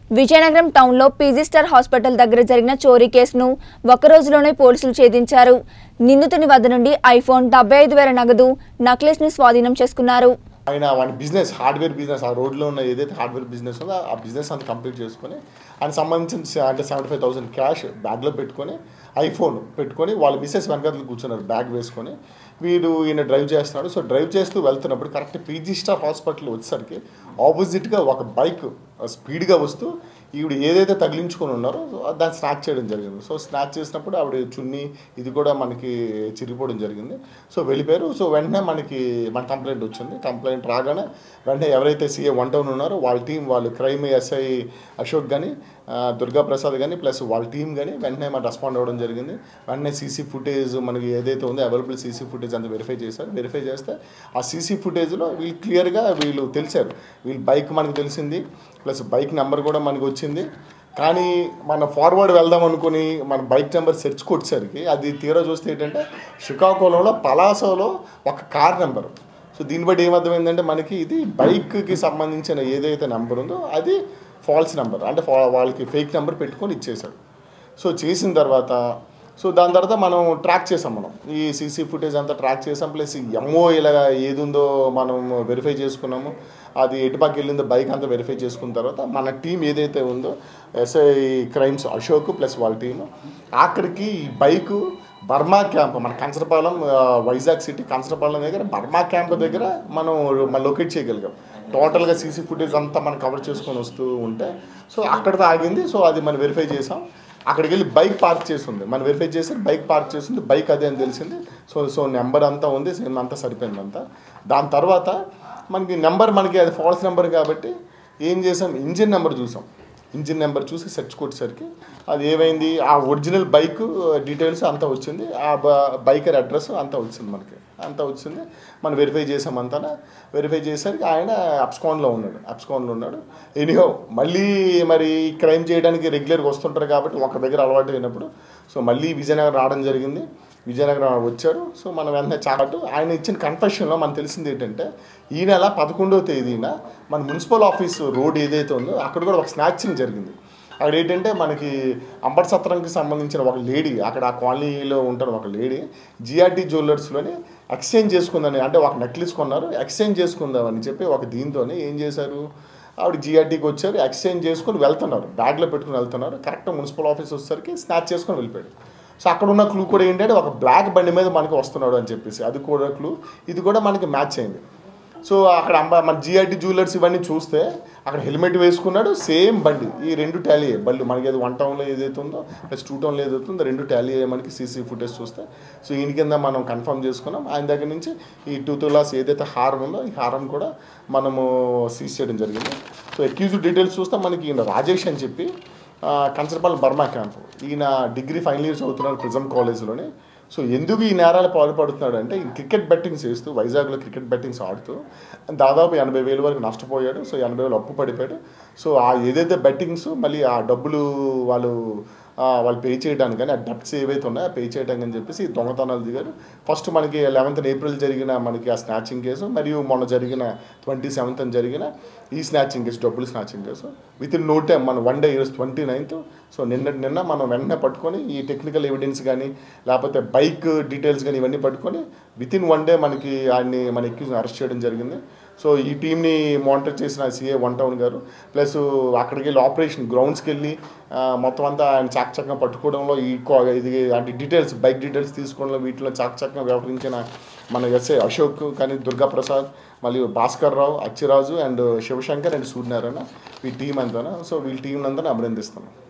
విజయనగరం టౌన్లో PG star hospital దగ్గర జరిగిన చోరీ కేసును ఒక రోజులోనే పోలీసులు ఛేదించారు నిందితుని వద్ద నుండి ఐఫోన్ డెబ్బై ఐదు వేల నగదు నక్లెస్ ను స్వాధీనం చేసుకున్నారు ఆయన వాడి బిజినెస్ హార్డ్వేర్ బిజినెస్ ఆ రోడ్లో ఉన్న ఏదైతే హార్డ్వేర్ బిజినెస్ ఉందో ఆ బిజినెస్ అంతా కంప్లీట్ చేసుకొని ఆయన సంబంధించిన స- అంటే సెవెంటీ ఫైవ్ థౌసండ్ క్యాష్ బ్యాగ్లో పెట్టుకొని ఐఫోన్ పెట్టుకొని వాళ్ళ మిస్సెస్ వెనకాల కూర్చున్నారు బ్యాగ్ వేసుకొని వీడు ఈయన డ్రైవ్ చేస్తున్నాడు సో డ్రైవ్ చేస్తూ వెళ్తున్నప్పుడు కరెక్ట్ పీజీ స్టార్ హాస్పిటల్ వచ్చేసరికి ఆపోజిట్గా ఒక బైక్ స్పీడ్గా వస్తూ ఈవిడ ఏదైతే తగిలించుకొని ఉన్నారో దాన్ని స్నాచ్ చేయడం జరిగింది సో స్నాచ్ చేసినప్పుడు ఆవిడ చున్నీ ఇది కూడా మనకి చిరిగిపోవడం జరిగింది సో వెళ్ళిపోయారు సో వెంటనే మనకి మన కంప్లైంట్ వచ్చింది కంప్లైంట్ రాగానే వెంటనే ఎవరైతే సీఏ వన్ టౌన్ ఉన్నారో వాళ్ళ టీం వాళ్ళు క్రైమ్ ఎస్ఐ అశోక్ కానీ దుర్గా ప్రసాద్ కానీ ప్లస్ వాళ్ళ టీం కానీ వెంటనే మన రెస్పాండ్ అవ్వడం జరిగింది వెంటనే సీసీ ఫుటేజ్ మనకి ఏదైతే ఉందో అవైలబుల్ సీసీ ఫుటేజ్ అంతా వెరిఫై చేశారు వెరిఫై చేస్తే ఆ సీసీ ఫుటేజ్లో వీళ్ళు క్లియర్గా వీళ్ళు తెలిసారు వీళ్ళు బైక్ మనకు తెలిసింది ప్లస్ బైక్ నెంబర్ కూడా మనకు వచ్చింది కానీ మన ఫార్వర్డ్ వెళ్దాం అనుకుని మన బైక్ నెంబర్ సెర్చ్ కొట్టేసరికి అది తీరా చూస్తే ఏంటంటే శ్రీకాకుళంలో పలాసలో ఒక కార్ నెంబర్ సో దీన్ని బట్టి ఏమర్థమైందంటే మనకి ఇది బైక్కి సంబంధించిన ఏదైతే నెంబర్ ఉందో అది ఫాల్స్ నెంబర్ అంటే ఫా- వాళ్ళకి ఫేక్ నెంబర్ పెట్టుకొని ఇచ్చేశాడు సో చేసిన తర్వాత సో దాని తర్వాత మనం ట్రాక్ చేసాం మనం ఈ సీసీ ఫుటేజ్ అంతా ట్రాక్ చేసాం ప్లస్ ఎంఓ ఇలా ఏది ఉందో మనం వెరిఫై చేసుకున్నాము అది ఎటుపక్క వెళ్ళిందో బైక్ అంతా వెరిఫై చేసుకున్న తర్వాత మన టీం ఏదైతే ఉందో ఎస్ఐ క్రైమ్స్ అశోక్ ప్లస్ వాళ్ళ టీము ఆఖరికి ఈ బైకు బర్మా క్యాంప్ మన కంచరపాలెం ఆ, వైజాగ్ సిటీ కంచరపాలెం దగ్గర బర్మా క్యాంప్ దగ్గర మనం మనం లొకేట్ చేయగలిగాం టోటల్గా సీసీ ఫుటేజ్ అంతా మనం కవర్ చేసుకొని వస్తూ ఉంటే సో అక్కడితో ఆగింది సో అది మనం వెరిఫై చేసాం అక్కడికి వెళ్ళి బైక్ పార్క్ చేసి ఉంది మనం వెరిఫై చేసి బైక్ పార్క్ చేసింది బైక్ అదే అని తెలిసింది సో సో నెంబర్ అంతా ఉంది సేమ్ అంతా సరిపోయింది అంతా దాని తర్వాత మనకి నెంబర్ మనకి అది ఫాల్స్ నెంబర్ కాబట్టి ఏం చేసాం ఇంజిన్ నెంబర్ చూసాం ఇంజిన్ నెంబర్ చూసి సెర్చ్ కొట్టేసరికి అది ఏమైంది ఆ ఒరిజినల్ బైక్ డీటెయిల్స్ అంతా వచ్చింది ఆ బైకర్ అడ్రస్ అంతా వచ్చింది మనకి అంతా వచ్చింది మనం వెరిఫై చేసాం అంతా వెరిఫై చేసరికి ఆయన అప్స్కాన్లో ఉన్నాడు అప్స్కాన్లో ఉన్నాడు ఎనీహో మళ్ళీ మరి క్రైమ్ చేయడానికి రెగ్యులర్గా వస్తుంటారు కాబట్టి ఒక దగ్గర అలవాటు అయినప్పుడు సో మళ్ళీ విజయనగరం రావడం జరిగింది విజయనగరం వచ్చారు సో మనం వెంటనే చాటు ఆయన ఇచ్చిన కన్ఫెషన్లో మనకు తెలిసింది ఏంటంటే ఈ నెల పదకొండవ తేదీన మన మున్సిపల్ ఆఫీస్ రోడ్ ఏదైతే ఉందో అక్కడ కూడా ఒక స్నాచింగ్ జరిగింది అక్కడ ఏంటంటే మనకి అంబర్ సత్రంకి సంబంధించిన ఒక లేడీ అక్కడ ఆ కాలనీలో ఉంటారు ఒక లేడీ జిఆర్టీ జ్యువెలర్స్లోని ఎక్స్చేంజ్ చేసుకుందని అంటే ఒక నెక్లెస్ కొన్నారు ఎక్స్చేంజ్ చేసుకుందామని చెప్పి ఒక దీంతోనే ఏం చేశారు ఆవిడ జిఆర్టీకి వచ్చారు ఎక్స్చేంజ్ చేసుకుని వెళ్తున్నారు బ్యాగ్లో పెట్టుకుని వెళ్తున్నారు కరెక్ట్ మున్సిపల్ ఆఫీస్ వచ్చేసరికి స్నాచ్ చేసుకొని వెళ్ళిపోయాడు సో అక్కడ ఉన్న క్లూ కూడా ఏంటంటే ఒక బ్లాక్ బండి మీద మనకి వస్తున్నాడు అని చెప్పేసి అది కూడా క్లూ ఇది కూడా మనకి మ్యాచ్ అయింది సో అక్కడ అంబ మన జిఆర్టీ జ్యువెలర్స్ ఇవన్నీ చూస్తే అక్కడ హెల్మెట్ వేసుకున్నాడు సేమ్ బండి ఈ రెండు టాలీ అయ్యాయి బళ్ళు మనకి అది వన్ టౌన్లో ఏదైతే ఉందో ప్లస్ టూ టౌన్లో ఏదైతే ఉందో రెండు టాలీ అయ్యాయి మనకి సీసీ ఫుటేజ్ చూస్తే సో ఈయన కింద మనం కన్ఫర్మ్ చేసుకున్నాం ఆయన దగ్గర నుంచి ఈ టూ తులాస్ ఏదైతే హారం ఉందో ఈ హారం కూడా మనము సీజ్ చేయడం జరిగింది సో అక్యూజ్ డీటెయిల్స్ చూస్తే మనకి ఈయన రాజేష్ అని చెప్పి కంచరపాలెం బర్మా క్యాంప్ ఈయన డిగ్రీ ఫైనల్ ఇయర్స్ అవుతున్నాడు ప్రిజమ్ కాలేజ్లోని సో ఎందుకు ఈ నేరాలు పాల్పడుతున్నాడు అంటే ఈ క్రికెట్ బెట్టింగ్స్ వేస్తూ వైజాగ్లో క్రికెట్ బెట్టింగ్స్ ఆడుతూ దాదాపు ఎనభై వేల వరకు నష్టపోయాడు సో ఎనభై వేలు అప్పు పడిపోయాడు సో ఆ ఏదైతే బెట్టింగ్స్ మళ్ళీ ఆ డబ్బులు వాళ్ళు ఆ, వాళ్ళు పే చేయడానికి కానీ ఆ డెప్ట్స్ ఏవైతే ఉన్నాయో పే చేయడానికి అని చెప్పేసి దొంగతనాలు దిగారు ఫస్ట్ మనకి లెవెన్త్ ఏప్రిల్ జరిగిన మనకి ఆ స్నాచింగ్ కేసు మరియు మొన్న జరిగిన ట్వంటీ సెవెంత్ జరిగిన ఈ స్నాచింగ్ కేసు డబ్బులు snatching case with in no time మన one day years twenty ninth so నిన్న నిన్న మనం వెంటనే పట్టుకొని ఈ టెక్నికల్ ఎవిడెన్స్ కానీ లేకపోతే బైక్ డీటెయిల్స్ కానీ ఇవన్నీ పట్టుకొని విత్ ఇన్ వన్ డే మనకి ఆయన్ని మన ఎక్యూజ్ని అరెస్ట్ చేయడం జరిగింది సో ఈ టీంని మానిటర్ చేసిన సిఏ వన్ టౌన్ గారు ప్లస్ అక్కడికి వెళ్ళి ఆపరేషన్ గ్రౌండ్స్కి వెళ్ళి ఆ, మొత్తం అంతా ఆయన చాకచక్యంగా పట్టుకోవడంలో ఈ కో- ఇది అంటే డీటెయిల్స్ బైక్ డీటెయిల్స్ తీసుకోవడంలో వీటిలో చాకచక్యంగా వ్యవహరించిన మన ఎస్ఐ అశోక్ కానీ దుర్గా ప్రసాద్ మరియు భాస్కర్ రావు అచ్చిరాజు అండ్ శివశంకర్ అండ్ సూర్యనారాయణ ఈ టీం అంతా సో వీళ్ళ టీం అంతా అభినందిస్తున్నాం